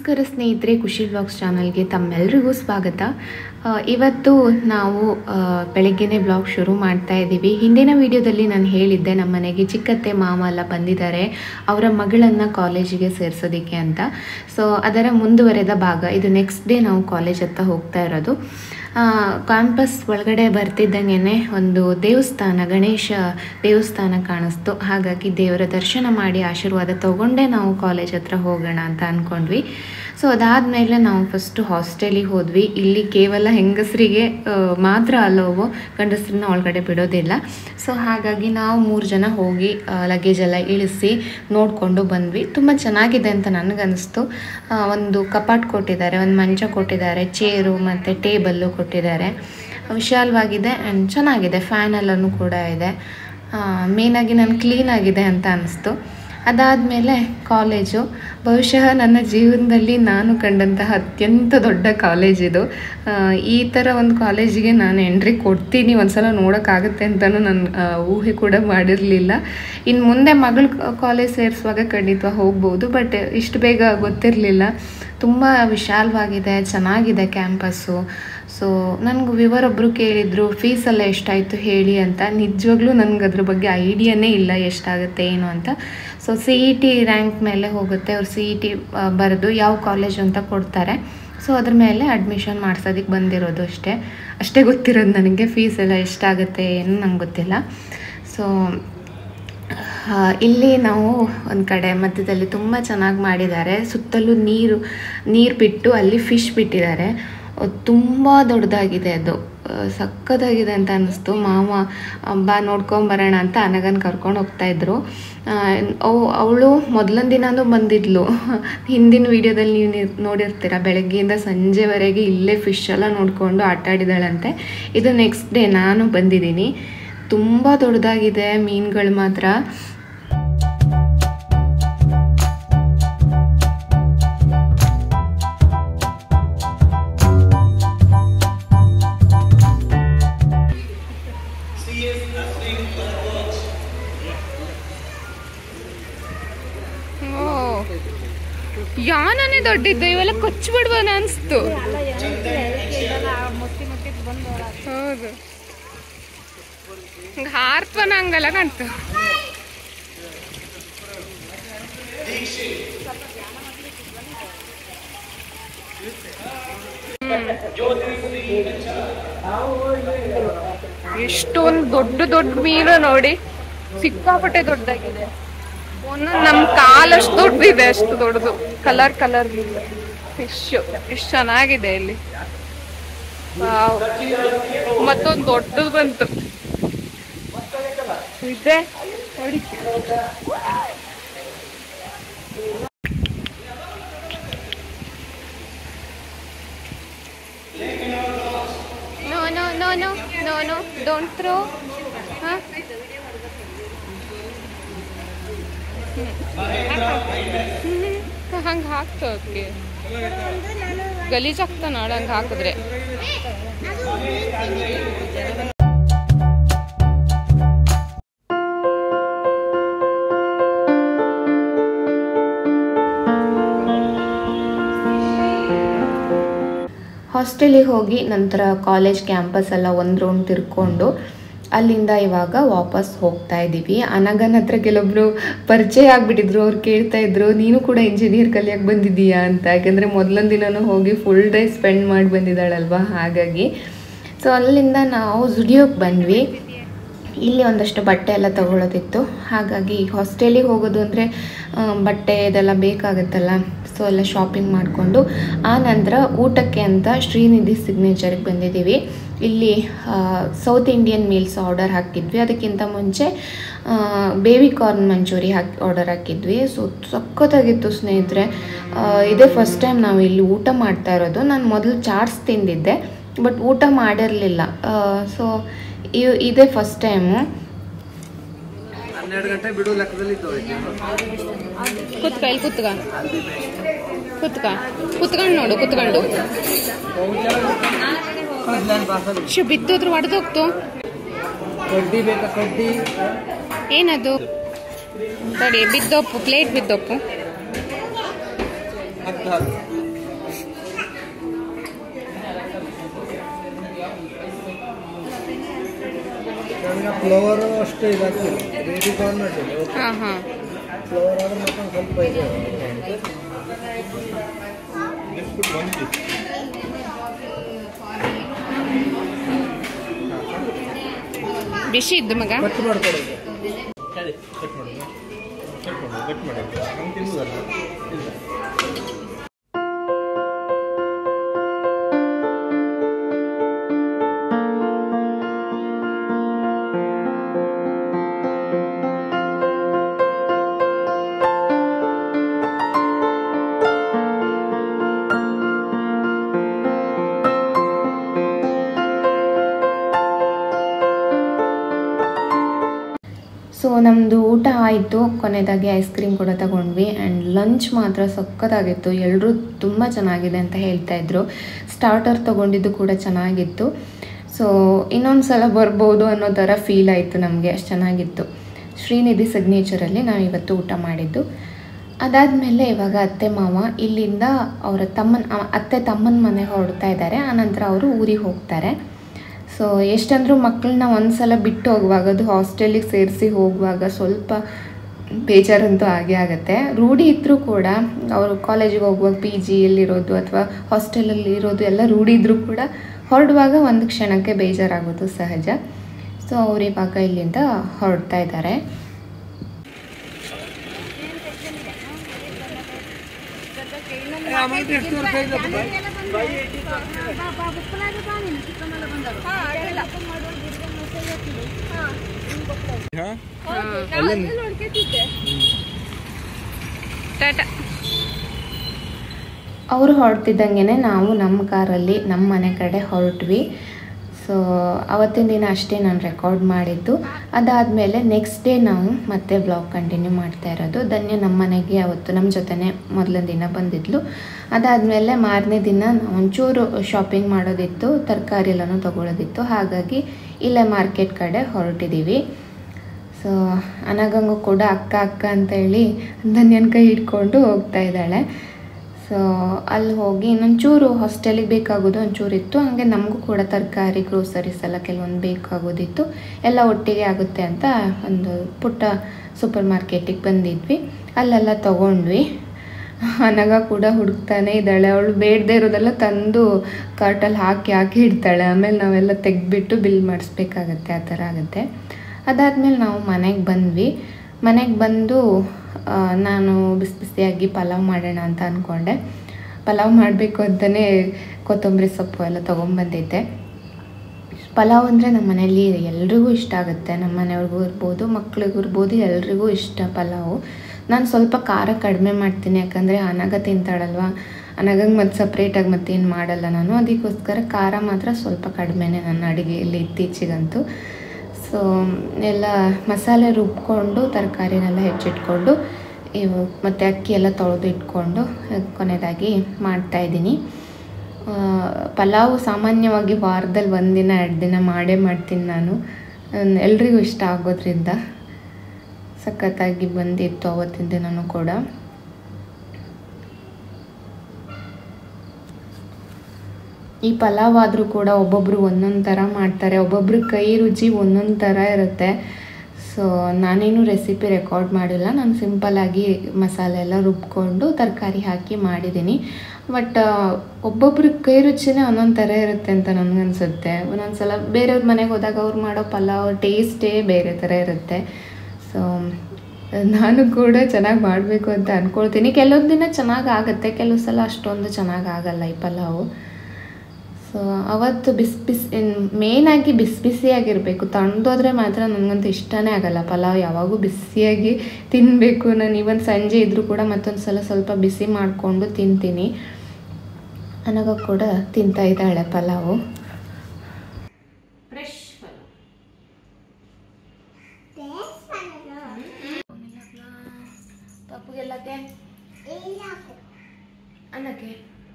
ನಮಸ್ಕಾರ ಸ್ನೇಹಿತರೆ ಖುಷಿ ಬ್ಲಾಗ್ಸ್ ಚಾನಲ್ಗೆ ತಮ್ಮೆಲ್ಲರಿಗೂ ಸ್ವಾಗತ ಆ, ಇವತ್ತು ನಾವು ಆ, ಬೆಳಗ್ಗೆನೇ ಬ್ಲಾಗ್ ಶುರು ಮಾಡ್ತಾ ಇದ್ದೀವಿ ಹಿಂದಿನ ವಿಡಿಯೋದಲ್ಲಿ ನಾನು ಹೇಳಿದ್ದೆ ನಮ್ಮ ಮನೆಗೆ ಚಿಕ್ಕತ್ತೆ ಮಾವ ಎಲ್ಲ ಬಂದಿದ್ದಾರೆ ಅವರ ಮಗಳನ್ನು ಕಾಲೇಜಿಗೆ ಸೇರಿಸೋದಕ್ಕೆ ಅಂತ ಸೊ ಅದರ ಮುಂದುವರೆದ ಭಾಗ ಇದು ನೆಕ್ಸ್ಟ್ ಡೇ ನಾವು ಕಾಲೇಜ್ ಹತ್ತ ಹೋಗ್ತಾ ಇರೋದು ಕ್ಯಾಂಪಸ್ ಒಳಗಡೆ ಬರ್ತಿದ್ದಂಗೆ ಒಂದು ದೇವಸ್ಥಾನ ಗಣೇಶ ದೇವಸ್ಥಾನ ಕಾಣಿಸ್ತು ಹಾಗಾಗಿ ದೇವರ ದರ್ಶನ ಮಾಡಿ ಆಶೀರ್ವಾದ ತಗೊಂಡೇ ನಾವು ಕಾಲೇಜ್ ಹತ್ರ ಹೋಗೋಣ ಅಂತ ಅಂದ್ಕೊಂಡ್ವಿ ಸೊ ಅದಾದಮೇಲೆ ನಾವು ಫಸ್ಟು ಹಾಸ್ಟೆಲಿಗೆ ಹೋದ್ವಿ ಇಲ್ಲಿ ಕೇವಲ ಹೆಂಗಸರಿಗೆ ಆ, ಮಾತ್ರ ಅಲೋವು ಗಂಡಸರನ್ನ ಒಳಗಡೆ ಬಿಡೋದಿಲ್ಲ ಸೊ ಹಾಗಾಗಿ ನಾವು ಮೂರು ಜನ ಹೋಗಿ ಲಗೇಜ್ ಎಲ್ಲ ಇಳಿಸಿ ನೋಡಿಕೊಂಡು ಬಂದ್ವಿ ತುಂಬ ಚೆನ್ನಾಗಿದೆ ಅಂತ ನನಗನ್ನಿಸ್ತು ಆ, ಒಂದು ಕಪಾಟ್ ಕೊಟ್ಟಿದ್ದಾರೆ ಒಂದು ಮಂಚ ಕೊಟ್ಟಿದ್ದಾರೆ ಚೇರು ಮತ್ತು ಟೇಬಲ್ಲು ಕೊಟ್ಟಿದ್ದಾರೆ ವಿಶಾಲವಾಗಿದೆ ಆ್ಯಂಡ್ ಚೆನ್ನಾಗಿದೆ ಫ್ಯಾನ್ ಎಲ್ಲನೂ ಕೂಡ ಇದೆ ಮೇನಾಗಿ ನಾನು ಕ್ಲೀನ್ ಆಗಿದೆ ಅಂತ ಅನ್ನಿಸ್ತು ಅದಾದಮೇಲೆ ಕಾಲೇಜು ಬಹುಶಃ ನನ್ನ ಜೀವನದಲ್ಲಿ ನಾನು ಕಂಡಂತಹ ಅತ್ಯಂತ ದೊಡ್ಡ ಕಾಲೇಜ್ ಇದು ಆ, ಈ ಥರ ಒಂದು ಕಾಲೇಜಿಗೆ ನಾನು ಎಂಟ್ರಿ ಕೊಡ್ತೀನಿ ಒಂದ್ಸಲ ನೋಡೋಕ್ಕಾಗುತ್ತೆ ಅಂತಲೂ ನಾನು ಆ, ಊಹೆ ಕೂಡ ಮಾಡಿರಲಿಲ್ಲ ಇನ್ನು ಮುಂದೆ ಮಗಳು ಕಾಲೇಜ್ ಸೇರಿಸುವಾಗ ಖಂಡಿತ ಹೋಗ್ಬೋದು ಬಟ್ ಇಷ್ಟು ಬೇಗ ಗೊತ್ತಿರಲಿಲ್ಲ ತುಂಬ ವಿಶಾಲವಾಗಿದೆ ಚೆನ್ನಾಗಿದೆ ಕ್ಯಾಂಪಸ್ಸು ಸೊ ನನಗೆ ವಿವರೊಬ್ಬರು ಕೇಳಿದರು ಫೀಸೆಲ್ಲ ಎಷ್ಟಾಯಿತು ಹೇಳಿ ಅಂತ ನಿಜವಾಗ್ಲೂ ನನಗೆ ಅದ್ರ ಬಗ್ಗೆ ಐಡಿಯಾನೇ ಇಲ್ಲ ಎಷ್ಟಾಗುತ್ತೆ ಏನು ಅಂತ so C E T rank ಮೇಲೆ ಹೋಗುತ್ತೆ ಅವ್ರು ಸಿ ಇ ಟಿ ಬರೆದು ಯಾವ ಕಾಲೇಜ್ ಅಂತ ಕೊಡ್ತಾರೆ ಸೊ ಅದ್ರ ಮೇಲೆ ಅಡ್ಮಿಷನ್ ಮಾಡ್ಸೋದಕ್ಕೆ ಬಂದಿರೋದು ಅಷ್ಟೇ ಅಷ್ಟೇ ಗೊತ್ತಿರೋದು ನನಗೆ ಫೀಸ್ ಎಲ್ಲ ಎಷ್ಟಾಗುತ್ತೆ ಏನು ನಂಗೆ ಗೊತ್ತಿಲ್ಲ ಸೊ ಆ, ಇಲ್ಲಿ ನಾವು ಒಂದು ಕಡೆ ಮಧ್ಯದಲ್ಲಿ ತುಂಬ ಚೆನ್ನಾಗಿ ಮಾಡಿದ್ದಾರೆ ಸುತ್ತಲೂ ನೀರು ನೀರು ಬಿಟ್ಟು ಅಲ್ಲಿ ಫಿಶ್ ಬಿಟ್ಟಿದ್ದಾರೆ ಅದು ತುಂಬ ದೊಡ್ಡದಾಗಿದೆ ಅದು ಆ, ಸಕ್ಕತ್ತಾಗಿದೆ ಅಂತ ಅನ್ನಿಸ್ತು ಮಾವ ಆ, ಬಾ ನೋಡ್ಕೊಂಬರೋಣ ಅಂತ ಅನಗನ್ ಕರ್ಕೊಂಡು ಹೋಗ್ತಾಯಿದ್ರು ಅವಳು ಮೊದಲನೇ ದಿನಾನೂ ಬಂದಿದ್ಲು ಹಿಂದಿನ ವೀಡಿಯೋದಲ್ಲಿ ನೀವು ನಿ- ನೋಡಿರ್ತೀರ ಬೆಳಗ್ಗೆಯಿಂದ ಸಂಜೆವರೆಗೆ ಇಲ್ಲೇ ಫಿಶ್ ಎಲ್ಲ ನೋಡಿಕೊಂಡು ಆಟ ಆಡಿದಾಳಂತೆ ಇದು ನೆಕ್ಸ್ಟ್ ಡೇ ನಾನು ಬಂದಿದ್ದೀನಿ ತುಂಬ ದೊಡ್ಡದಾಗಿದೆ ಮೀನುಗಳು ಮಾತ್ರ ಯಾನೇ ದೊಡ್ಡಿದ್ದು ಇವೆಲ್ಲ ಕೊಚ್ಚಿಬಿಡ್ಬೋದ ಅನಿಸ್ತು ಹೌದು ಹಾರ್ತವನ ಹಂಗಲ್ಲ ಕಾಣ್ತು ಎಷ್ಟೊಂದು ದೊಡ್ಡ ದೊಡ್ಡ ಮೀನು ನೋಡಿ ಸಿಕ್ಕಾಪಟ್ಟೆ ದೊಡ್ಡದಾಗಿದೆ ಒಂದೊಂದು ನಮ್ಮ ಕಾಲಷ್ಟು ದೊಡ್ಡದಿದೆ ಅಷ್ಟು ದೊಡ್ಡದು ಕಲರ್ ಕಲರ್ ಫಿಶ್ ಎಷ್ಟು ಚೆನ್ನಾಗಿದೆ ಇಲ್ಲಿ ವಾವ್. ಮತ್ತೊಂದು ದೊಡ್ಡದು ಬಂತು ಇದೆ ನೋಡಿ no no no no no no don't throw ಹಾಂ ಹಂಗೆ ಹಾಕ್ತು ಅದಕ್ಕೆ ಗಲೀಜಾಗ್ತಾ ನಾಡ ಹಂಗೆ ಹಾಕಿದ್ರೆ ಹಾಸ್ಟೆಲಿಗೆ ಹೋಗಿ ನಂತರ ಕಾಲೇಜ್ ಕ್ಯಾಂಪಸ್ ಎಲ್ಲ ಒಂದು ರೌಂಡ್ ತಿರ್ಕೊಂಡು ಅಲ್ಲಿಂದ ಇವಾಗ ವಾಪಸ್ ಹೋಗ್ತಾ ಇದ್ದೀವಿ ಅನಗನ್ ಹತ್ರ ಕೆಲವೊಬ್ರು ಪರಿಚಯ ಆಗಿಬಿಟ್ಟಿದ್ರು ಅವ್ರು ಕೇಳ್ತಾ ಇದ್ರು ನೀನು ಕೂಡ ಇಂಜಿನಿಯರ್ ಕಲಿಯಕ್ಕೆ ಬಂದಿದ್ದೀಯಾ ಅಂತ ಯಾಕೆಂದರೆ ಮೊದಲೊಂದು ದಿನನೂ ಹೋಗಿ ಫುಲ್ ಡೇ ಸ್ಪೆಂಡ್ ಮಾಡಿ ಬಂದಿದ್ದಾಳಲ್ವಾ ಹಾಗಾಗಿ ಸೊ ಅಲ್ಲಿಂದ ನಾವು ಜುಡಿಯೋಕ್ಕೆ ಬಂದ್ವಿ ಇಲ್ಲಿ ಒಂದಷ್ಟು ಬಟ್ಟೆ ಎಲ್ಲ ತಗೊಳ್ಳೋದಿತ್ತು ಹಾಗಾಗಿ ಹಾಸ್ಟೆಲಿಗೆ ಹೋಗೋದು ಅಂದರೆ ಬಟ್ಟೆ ಇದೆಲ್ಲ ಬೇಕಾಗುತ್ತಲ್ಲ ಸೊ ಎಲ್ಲ ಶಾಪಿಂಗ್ ಮಾಡಿಕೊಂಡು ಆ ನಂತರ ಊಟಕ್ಕೆ ಅಂತ ಶ್ರೀನಿಧಿ ಸಿಗ್ನೇಚರ್ಗೆ ಬಂದಿದ್ದೀವಿ ಇಲ್ಲಿ ಸೌತ್ ಇಂಡಿಯನ್ ಮೀಲ್ಸ್ ಆರ್ಡರ್ ಹಾಕಿದ್ವಿ ಅದಕ್ಕಿಂತ ಮುಂಚೆ ಬೇಬಿ ಕಾರ್ನ್ ಮಂಚೂರಿ ಹಾಕಿ ಆರ್ಡರ್ ಹಾಕಿದ್ವಿ ಸೊ ಸಖತ್ತಾಗಿತ್ತು ಸ್ನೇಹಿತರೆ ಆ, ಇದೇ ಫಸ್ಟ್ ಟೈಮ್ ನಾವು ಇಲ್ಲಿ ಊಟ ಮಾಡ್ತಾ ಇರೋದು ನಾನು ಮೊದಲು ಚಾಟ್ಸ್ ತಿಂದಿದ್ದೆ ಬಟ್ ಊಟ ಮಾಡಿರಲಿಲ್ಲ ಸೊ ಇದೇ ಫಸ್ಟ್ ಟೈಮು ಹನ್ನೆರಡು ಗಂಟೆ ಬಿಡು ಲೆಕ್ಕದಲ್ಲಿ ಕುತ್ಕ ಇಲ್ಲಿ ಕುತ್ಕ ಕುತ್ಕ ಕುತ್ಕೊಂಡು ನೋಡು ಕುತ್ಕೊಂಡು ಶು ಬಿದ್ದೋದ್ರು ಹೊಡೆದೋಗ್ತು ಕಡ್ಡಿ ಬೇಕಾ ಕಡ್ಡಿ ಏನದು ತಡಿ ಬಿದ್ದೊಪ್ಪು ಪ್ಲೇಟ್ ಬಿದ್ದೊಪ್ಪು ಹತ್ತು ಹತ್ತು ಈಗ ಫ್ಲವರ್ ಅಷ್ಟು ಇದಾಗ್ತಿಲ್ಲ ಬೇಬಿ ಕಾರ್ನ್ ಅಡ್ಡಿಲ್ಲ ಹಾಂ ಹಾಂ ಫ್ಲವರ್ ಆದ್ರೆ ಮತ್ತೊಂದು ಸ್ವಲ್ಪ ಇದೆ ಬಿಸಿ ಇದ್ದು ಮಗ ಕಟ್ ಮಾಡ್ಕೊಡೋದು ಸೊ ನಮ್ಮದು ಊಟ ಆಯಿತು ಕೊನೆಯದಾಗಿ ಐಸ್ ಕ್ರೀಮ್ ಕೂಡ ತಗೊಂಡ್ವಿ ಆ್ಯಂಡ್ ಲಂಚ್ ಮಾತ್ರ ಸಖತ್ತಾಗಿತ್ತು ಎಲ್ಲರೂ ತುಂಬ ಚೆನ್ನಾಗಿದೆ ಅಂತ ಹೇಳ್ತಾ ಇದ್ರು ಸ್ಟಾರ್ಟರ್ ತೊಗೊಂಡಿದ್ದು ಕೂಡ ಚೆನ್ನಾಗಿತ್ತು ಸೊ ಇನ್ನೊಂದು ಸಲ ಬರ್ಬೋದು ಅನ್ನೋ ಥರ ಫೀಲ್ ಆಯಿತು ನಮಗೆ ಅಷ್ಟು ಚೆನ್ನಾಗಿತ್ತು ಶ್ರೀನಿಧಿ ಸಿಗ್ನೇಚರಲ್ಲಿ ನಾವು ಇವತ್ತು ಊಟ ಮಾಡಿದ್ದು ಅದಾದಮೇಲೆ ಇವಾಗ ಅತ್ತೆ ಮಾವ ಇಲ್ಲಿಂದ ಅವರ ತಮ್ಮನ ಅ- ಅತ್ತೆ ತಮ್ಮನ ಮನೆಗೆ ಹೊರಡ್ತಾ ಇದ್ದಾರೆ ಆನಂತರ ಅವರು ಊರಿಗೆ ಹೋಗ್ತಾರೆ ಸೊ ಎಷ್ಟಂದ್ರೂ ಮಕ್ಕಳನ್ನ ಒಂದ್ಸಲ ಬಿಟ್ಟು ಹೋಗುವಾಗ ಅದು ಹಾಸ್ಟೆಲಿಗೆ ಸೇರಿಸಿ ಹೋಗುವಾಗ ಸ್ವಲ್ಪ ಬೇಜಾರಂತೂ ಆಗೇ ಆಗುತ್ತೆ ರೂಢಿ ಇದ್ದರೂ ಕೂಡ ಅವರು ಕಾಲೇಜಿಗೆ ಹೋಗುವಾಗ ಪಿ ಜಿಯಲ್ಲಿರೋದು ಅಥವಾ ಹಾಸ್ಟೆಲಲ್ಲಿ ಇರೋದು ಎಲ್ಲ ರೂಢಿ ಇದ್ದರೂ ಕೂಡ ಹೊರಡುವಾಗ ಒಂದು ಕ್ಷಣಕ್ಕೆ ಬೇಜಾರಾಗೋದು ಸಹಜ ಸೊ ಅವ್ರು ಇವಾಗ ಇಲ್ಲಿಂದ ಹೊರಡ್ತಾ ಇದ್ದಾರೆ ಅಮೌಂಟ್ ಎಷ್ಟು ವರ್ಷ ಇದೆ ಅವರು ಹೊರಡ್ತಿದ್ದಂಗೆ ನಾವು ನಮ್ಮ ಕಾರಲ್ಲಿ ನಮ್ಮ ಮನೆ ಕಡೆ ಹೊರಟ್ವಿ ಸೊ ಅವತ್ತಿನ ದಿನ ಅಷ್ಟೇ ನಾನು ರೆಕಾರ್ಡ್ ಮಾಡಿದ್ದು ಅದಾದಮೇಲೆ ನೆಕ್ಸ್ಟ್ ಡೇ ನಾವು ಮತ್ತೆ ಬ್ಲಾಗ್ ಕಂಟಿನ್ಯೂ ಮಾಡ್ತಾ ಇರೋದು ಧನ್ಯ ನಮ್ಮ ಮನೆಗೆ ಅವತ್ತು ನಮ್ಮ ಜೊತೆನೇ ಮೊದಲನೇ ದಿನ ಬಂದಿದ್ಲು ಅದಾದಮೇಲೆ ಮಾರನೇ ದಿನ ನಾವು ಒಂಚೂರು ಶಾಪಿಂಗ್ ಮಾಡೋದಿತ್ತು ತರಕಾರಿ ಎಲ್ಲನೂ ತೊಗೊಳೋದಿತ್ತು ಹಾಗಾಗಿ ಇಲ್ಲೇ ಮಾರ್ಕೆಟ್ ಕಡೆ ಹೊರಟಿದ್ದೀವಿ ಸೊ ಅನಗಂಗು ಕೂಡ ಅಕ್ಕ ಅಕ್ಕ ಅಂತೇಳಿ ಧನ್ಯನ ಕೈ ಹಿಡ್ಕೊಂಡು ಹೋಗ್ತಾ ಇದ್ದಾಳೆ ಸೊ ಅಲ್ಲಿ ಹೋಗಿ ಇನ್ನೊಂಚೂರು ಹಾಸ್ಟೆಲಿಗೆ ಬೇಕಾಗೋದು ಒಂಚೂರು ಇತ್ತು ಹಾಗೆ ನಮಗೂ ಕೂಡ ತರಕಾರಿ ಗ್ರೋಸರೀಸ್ ಎಲ್ಲ ಕೆಲವೊಂದು ಬೇಕಾಗೋದಿತ್ತು ಎಲ್ಲ ಒಟ್ಟಿಗೆ ಆಗುತ್ತೆ ಅಂತ ಒಂದು ಪುಟ್ಟ ಸೂಪರ್ ಮಾರ್ಕೆಟಿಗೆ ಬಂದಿದ್ವಿ ಅಲ್ಲೆಲ್ಲ ತೊಗೊಂಡ್ವಿ ಅನಗ ಕೂಡ ಹುಡುಕ್ತಾನೆ ಇದ್ದಾಳೆ ಅವಳು ಬೇಡದೇ ಇರೋದೆಲ್ಲ ತಂದು ಕಾರ್ಟಲ್ಲಿ ಹಾಕಿ ಹಾಕಿ ಇಡ್ತಾಳೆ ಆಮೇಲೆ ನಾವೆಲ್ಲ ತೆಗೆದ್ಬಿಟ್ಟು ಬಿಲ್ ಮಾಡಿಸ್ಬೇಕಾಗತ್ತೆ ಆ ಥರ ಆಗುತ್ತೆ ಅದಾದಮೇಲೆ ನಾವು ಮನೆಗೆ ಬಂದ್ವಿ ಮನೆಗೆ ಬಂದು ಆ, ನಾನು ಬಿಸಿ ಬಿಸಿಯಾಗಿ ಪಲಾವ್ ಮಾಡೋಣ ಅಂತ ಅಂದ್ಕೊಂಡೆ ಪಲಾವ್ ಮಾಡಬೇಕು ಅಂತಲೇ ಕೊತ್ತಂಬರಿ ಸೊಪ್ಪು ಎಲ್ಲ ತೊಗೊಂಬಂದಿದ್ದೆ ಪಲಾವ್ ಅಂದರೆ ನಮ್ಮ ಮನೇಲಿ ಎಲ್ರಿಗೂ ಇಷ್ಟ ಆಗುತ್ತೆ ನಮ್ಮ ಮನೆಯವ್ರಿಗೂ ಇರ್ಬೋದು ಮಕ್ಳಿಗೂ ಇರ್ಬೋದು ಎಲ್ರಿಗೂ ಇಷ್ಟ ಪಲಾವು ನಾನು ಸ್ವಲ್ಪ ಖಾರ ಕಡಿಮೆ ಮಾಡ್ತೀನಿ ಯಾಕಂದರೆ ಅನಗ ತಿಂತಾಳಲ್ವ ಅನಗಂಗೆ ಮತ್ತು ಸಪ್ರೇಟಾಗಿ ಮತ್ತೇನು ಮಾಡಲ್ಲ ನಾನು ಅದಕ್ಕೋಸ್ಕರ ಖಾರ ಮಾತ್ರ ಸ್ವಲ್ಪ ಕಡಿಮೆನೇ ನನ್ನ ಅಡುಗೆಯಲ್ಲಿ ಇತ್ತೀಚೆಗಂತೂ ಸೊ ಎಲ್ಲ ಮಸಾಲೆ ರುಬ್ಕೊಂಡು ತರಕಾರಿನೆಲ್ಲ ಹೆಚ್ಚಿಟ್ಕೊಂಡು ಇವು ಮತ್ತು ಅಕ್ಕಿ ಎಲ್ಲ ತೊಳೆದು ಇಟ್ಕೊಂಡು ಕೊನೆಯದಾಗಿ ಮಾಡ್ತಾಯಿದ್ದೀನಿ ಪಲಾವು ಸಾಮಾನ್ಯವಾಗಿ ವಾರದಲ್ಲಿ ಒಂದಿನ ಎರಡು ದಿನ ಮಾಡೇ ಮಾಡ್ತೀನಿ ನಾನು ಅಹ್, ಎಲ್ರಿಗೂ ಇಷ್ಟ ಆಗೋದ್ರಿಂದ ಸಖತ್ತಾಗಿ ಬಂದಿತ್ತು ಅವತ್ತಿನ ದಿನನೂ ಕೂಡ ಈ ಪಲಾವ್ ಆದರೂ ಕೂಡ ಒಬ್ಬೊಬ್ಬರು ಒಂದೊಂದು ಥರ ಮಾಡ್ತಾರೆ ಒಬ್ಬೊಬ್ರ ಕೈ ರುಚಿ ಒಂದೊಂದು ಥರ ಇರುತ್ತೆ ಸೊ ನಾನೇನು ರೆಸಿಪಿ ರೆಕಾರ್ಡ್ ಮಾಡಿಲ್ಲ ನಾನು ಸಿಂಪಲ್ಲಾಗಿ ಮಸಾಲೆ ಎಲ್ಲ ರುಬ್ಕೊಂಡು ತರಕಾರಿ ಹಾಕಿ ಮಾಡಿದ್ದೀನಿ ಬಟ್ ಒಬ್ಬೊಬ್ರ ಕೈ ರುಚಿನೇ ಒಂದೊಂದು ಥರ ಇರುತ್ತೆ ಅಂತ ನನಗನ್ಸುತ್ತೆ ಒಂದೊಂದು ಸಲ ಬೇರೆಯವ್ರ ಮನೆಗೆ ಹೋದಾಗ ಅವ್ರು ಮಾಡೋ ಪಲಾವ್ ಟೇಸ್ಟೇ ಬೇರೆ ಥರ ಇರುತ್ತೆ ಸೊ ನಾನು ಕೂಡ ಚೆನ್ನಾಗಿ ಮಾಡಬೇಕು ಅಂತ ಅಂದ್ಕೊಳ್ತೀನಿ ಕೆಲವೊಂದು ದಿನ ಚೆನ್ನಾಗಿ ಆಗುತ್ತೆ ಕೆಲವು ಸಲ ಅಷ್ಟೊಂದು ಚೆನ್ನಾಗಿ ಆಗಲ್ಲ ಈ ಪಲಾವು ಸೊ ಅವತ್ತು ಬಿಸಿ ಬಿಸಿ ಮೇಯ್ನಾಗಿ ಬಿಸಿ ಬಿಸಿಯಾಗಿರಬೇಕು ತಣ್ಣದೋದ್ರೆ ಮಾತ್ರ ನನಗಂತೂ ಇಷ್ಟನೇ ಆಗಲ್ಲ ಪಲಾವ್ ಯಾವಾಗೂ ಬಿಸಿಯಾಗಿ ತಿನ್ನಬೇಕು ನಾನು ಇವನ್ ಸಂಜೆ ಇದ್ದರೂ ಕೂಡ ಮತ್ತೊಂದು ಸಲ ಸ್ವಲ್ಪ ಬಿಸಿ ಮಾಡಿಕೊಂಡು ತಿಂತೀನಿ ಅನಗ ಕೂಡ ತಿಂತಾ ಇದ್ದಾಳೆ ಪಲಾವು ಫ್ರೆಶ್ ಪಪ್ಪುಗೆಲ್ಲಕ್ಕೆ ಅನ್ನಕ್ಕೆ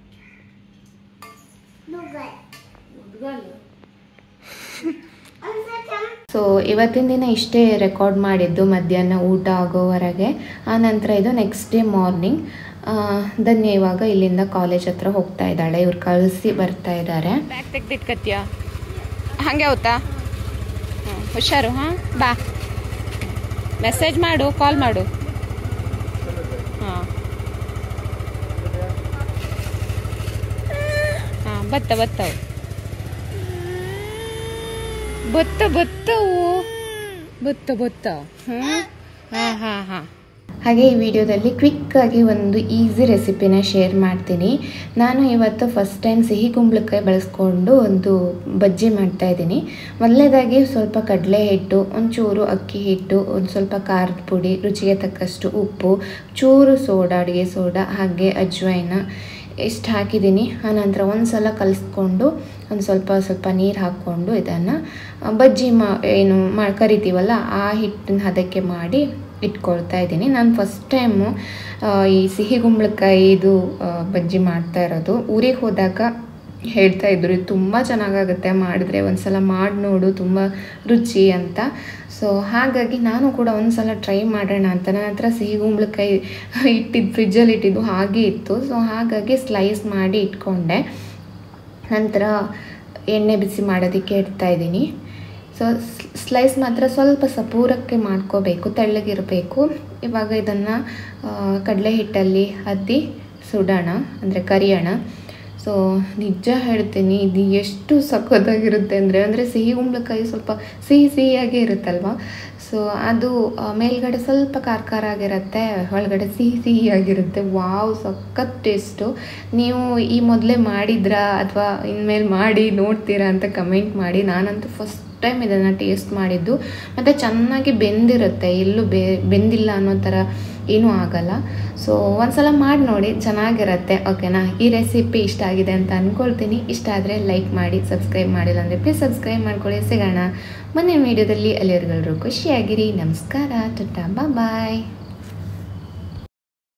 ಸೊ ಇವತ್ತಿನ ದಿನ ಇಷ್ಟೇ ರೆಕಾರ್ಡ್ ಮಾಡಿದ್ದು ಮಧ್ಯಾಹ್ನ ಊಟ ಆಗೋವರೆಗೆ ಆ ನಂತರ ಇದು ನೆಕ್ಸ್ಟ್ ಡೇ ಮಾರ್ನಿಂಗ್ ಧನ್ಯ ಇವಾಗ ಇಲ್ಲಿಂದ ಕಾಲೇಜ್ ಹತ್ರ ಹೋಗ್ತಾ ಇದ್ದಾಳೆ ಇವ್ರು ಕಳಿಸಿ ಬರ್ತಾ ಇದ್ದಾರೆ ಬ್ಯಾಗ್ ತೆಗ್ದಿಟ್ಕತ್ಯ ಹಾಗೆ ಹೌದಾ ಹಾಂ ಹುಷಾರು ಹಾಂ ಬಾ ಮೆಸೇಜ್ ಮಾಡು ಕಾಲ್ ಮಾಡು ಹಾಂ ಹಾಂ ಬತ್ತ ಬತ್ತವು ಬತ್ತ ಬತ್ತವು ಬತ್ತ ಬತ್ತ ಹ್ಞೂ ಹಾಂ ಹಾಂ ಹಾಂ ಹಾಗೆ ಈ ವಿಡಿಯೋದಲ್ಲಿ ಕ್ವಿಕ್ಕಾಗಿ ಒಂದು ಈಸಿ ರೆಸಿಪಿನ ಶೇರ್ ಮಾಡ್ತೀನಿ ನಾನು ಇವತ್ತು ಫಸ್ಟ್ ಟೈಮ್ ಸಿಹಿ ಕುಂಬಳಕಾಯಿ ಬಳಸ್ಕೊಂಡು ಒಂದು ಬಜ್ಜಿ ಮಾಡ್ತಾ ಇದ್ದೀನಿ ಮೊದಲನೇದಾಗಿ ಸ್ವಲ್ಪ ಕಡಲೆ ಹಿಟ್ಟು ಒಂಚೂರು ಅಕ್ಕಿ ಹಿಟ್ಟು ಒಂದು ಸ್ವಲ್ಪ ಖಾರದ ಪುಡಿ ರುಚಿಗೆ ತಕ್ಕಷ್ಟು ಉಪ್ಪು ಚೂರು ಸೋಡಾ ಅಡುಗೆ ಸೋಡಾ ಹಾಗೆ ಅಜ್ವೈನ ಇಷ್ಟು ಹಾಕಿದ್ದೀನಿ ಆನಂತರ ಒಂದು ಸಲ ಕಲಿಸ್ಕೊಂಡು ಒಂದು ಸ್ವಲ್ಪ ಸ್ವಲ್ಪ ನೀರು ಹಾಕ್ಕೊಂಡು ಇದನ್ನು ಬಜ್ಜಿ ಮಾ ಏನು ಮಾ ಕರಿತೀವಲ್ಲ ಆ ಹಿಟ್ಟಿನ ಹದಕ್ಕೆ ಮಾಡಿ ಇಟ್ಕೊಳ್ತಾ ಇದ್ದೀನಿ ನಾನು ಫಸ್ಟ್ ಟೈಮು ಈ ಸಿಹಿ ಕುಂಬಳಕಾಯಿ ಇದು ಆ, ಬಜ್ಜಿ ಮಾಡ್ತಾ ಇರೋದು ಊರಿಗೆ ಹೋದಾಗ ಹೇಳ್ತಾ ಇದ್ರು ಇದು ತುಂಬ ಚೆನ್ನಾಗಾಗುತ್ತೆ ಮಾಡಿದ್ರೆ ಒಂದ್ಸಲ ಮಾಡಿ ನೋಡು ತುಂಬ ರುಚಿ ಅಂತ ಸೊ ಹಾಗಾಗಿ ನಾನು ಕೂಡ ಒಂದು ಸಲ ಟ್ರೈ ಮಾಡೋಣ ಅಂತ ನನ್ನ ಹತ್ರ ಸಿಹಿ ಕುಂಬಳಕಾಯಿ ಇಟ್ಟಿದ್ದು ಫ್ರಿಜ್ಜಲ್ಲಿ ಇಟ್ಟಿದ್ದು ಹಾಗೆ ಇತ್ತು ಸೊ ಹಾಗಾಗಿ ಸ್ಲೈಸ್ ಮಾಡಿ ಇಟ್ಕೊಂಡೆ ನಂತರ ಎಣ್ಣೆ ಬಿಸಿ ಮಾಡೋದಕ್ಕೆ ಇಡ್ತಾ ಇದ್ದೀನಿ ಸೊ ಸ್ಲೈಸ್ ಮಾತ್ರ ಸ್ವಲ್ಪ ಸಪೂರಕ್ಕೆ ಮಾಡ್ಕೋಬೇಕು ತೆಳ್ಳಗಿರಬೇಕು ಇವಾಗ ಇದನ್ನು ಕಡಲೆ ಹಿಟ್ಟಲ್ಲಿ ಅದ್ದಿ ಸುಡೋಣ ಅಂದರೆ ಕರಿಯೋಣ ಸೊ ನಿಜ ಹೇಳ್ತೀನಿ ಇದು ಎಷ್ಟು ಸಖತ್ತಾಗಿರುತ್ತೆ ಅಂದರೆ ಅಂದರೆ ಸಿಹಿ ಕುಂಬಳಕಾಯಿ ಸ್ವಲ್ಪ ಸಿಹಿ ಸಿಹಿಯಾಗೇ ಇರುತ್ತಲ್ವ ಸೊ ಅದು ಆ, ಮೇಲ್ಗಡೆ ಸ್ವಲ್ಪ ಖಾರ ಖಾರ ಆಗಿರುತ್ತೆ ಒಳಗಡೆ ಸಿಹಿ ಸಿಹಿಯಾಗಿರುತ್ತೆ ವಾವ್ ಸಖತ್ ಟೇಸ್ಟು ನೀವು ಈ ಮೊದಲೇ ಮಾಡಿದ್ರಾ ಅಥವಾ ಇನ್ಮೇಲೆ ಮಾಡಿ ನೋಡ್ತೀರಾ ಅಂತ ಕಮೆಂಟ್ ಮಾಡಿ ನಾನಂತೂ ಫಸ್ಟ್ ಟೈಮ್ ಇದನ್ನು ಟೇಸ್ಟ್ ಮಾಡಿದ್ದು ಮತ್ತು ಚೆನ್ನಾಗಿ ಬೆಂದಿರುತ್ತೆ ಎಲ್ಲೂ ಬೆ ಬೆಂದಿಲ್ಲ ಅನ್ನೋ ಥರ ಏನೂ ಆಗಲ್ಲ ಸೊ ಒಂದ್ಸಲ ಮಾಡಿ ನೋಡಿ ಚೆನ್ನಾಗಿರುತ್ತೆ ಓಕೆನಾ ಈ ರೆಸಿಪಿ ಇಷ್ಟ ಆಗಿದೆ ಅಂತ ಅಂದ್ಕೊಳ್ತೀನಿ ಇಷ್ಟ ಆದರೆ ಲೈಕ್ ಮಾಡಿ ಸಬ್ಸ್ಕ್ರೈಬ್ ಮಾಡಿಲ್ಲ ಅಂದರೆ ಪ್ಲೀಸ್ ಸಬ್ಸ್ಕ್ರೈಬ್ ಮಾಡ್ಕೊಳ್ಳಿ ಸಿಗೋಣ ಮುಂದಿನ ವೀಡಿಯೋದಲ್ಲಿ ಅಲ್ಲಿವರೆಗೂ ಖುಷಿಯಾಗಿರಿ ನಮಸ್ಕಾರ ಟಾಟಾ ಬಾಯ್